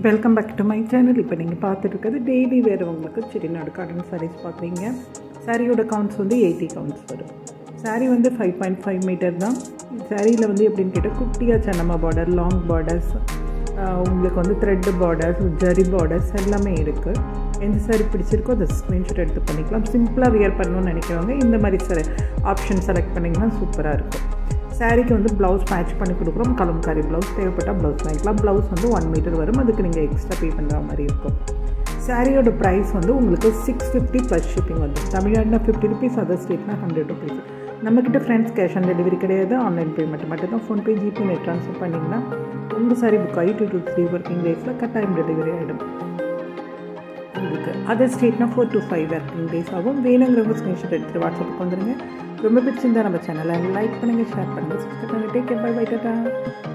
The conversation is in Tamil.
welcome back to my channel இப்போ நீங்கள் பார்த்துட்டு இருக்கிறது டெய்லி வேறவங்களுக்கு செட்டிநாடு காட்டன் சாரீஸ் பார்க்குறீங்க சாரியோட கவுண்ட்ஸ் வந்து எயிட்டி கவுண்ட்ஸ் வரும் சாரீ வந்து ஃபைவ் பாயிண்ட் ஃபைவ் மீட்டர் தான் சாரியில் வந்து எப்படின்னு கேட்டால் குட்டியாக சன்னமா பார்டர் லாங் பார்டர்ஸ் உங்களுக்கு வந்து த்ரெட்டு பார்டர்ஸ் ஜரி பார்டர்ஸ் எல்லாமே இருக்குது எந்த சாரி பிடிச்சிருக்கோ அதை ஸ்க்ரீன்ஷாட் எடுத்து பண்ணிக்கலாம் சிம்பிளாக வியர் பண்ணணும்னு நினைக்கிறவங்க இந்த மாதிரி சாரி ஆப்ஷன் செலக்ட் பண்ணிங்கன்னா சூப்பராக இருக்கும் சாரீக்கு வந்து ப்ளவுஸ் மேட்ச் பண்ணி கொடுக்குறோம் கலம்காரி ப்ளவுஸ் தேவைப்பட்டால் ப்ளவுஸ் வாங்கிக்கலாம் ப்ளவுஸ் வந்து ஒன் மீட்டர் வரும் அதுக்கு நீங்கள் எக்ஸ்ட்ரா பே பண்ணுற மாதிரி இருக்கும் சாரியோட ப்ரைஸ் வந்து உங்களுக்கு சிக்ஸ் ஃபிஃப்டி ப்ளஸ் ஷிப்பிங் வந்து தமிழ்நாடுனா ஃபிஃப்டி ருபீஸ் அதர் ஸ்டேட்னா ஹண்ட்ரட் ருபீஸ் நம்மக்கிட்ட ஃப்ரெண்ட்ஸ் கேஷ் ஆன் டெலிவரி கிடையாது ஆன்லைன் பேமெண்ட் மட்டும் தான் ஃபோன்பே ஜிபே நெட் ட்ரான்ஸ்ஃபர் பண்ணிங்கன்னா உங்கள் சாரி புக் ஆகி டூ டூ த்ரீ ஒர்க்கிங் டேஸில் கட்டாயம் டெலிவரி ஆகிடும் உங்களுக்கு அதர் ஸ்டேட்னா four to five working days ஆகும் வேணுங்கிறவங்க ஸ்க்ரீன்ஷாட் எடுத்துகிட்டு வாட்ஸ்அப்புக்கு வந்துடுங்க ரொம்ப பிடிச்சிருந்தா நம்ம சேனலை லைக் பண்ணுங்கள் ஷேர் பண்ணுங்கள் சப்ஸ்கிரைப் பண்ணுங்கள் take care bye bye tata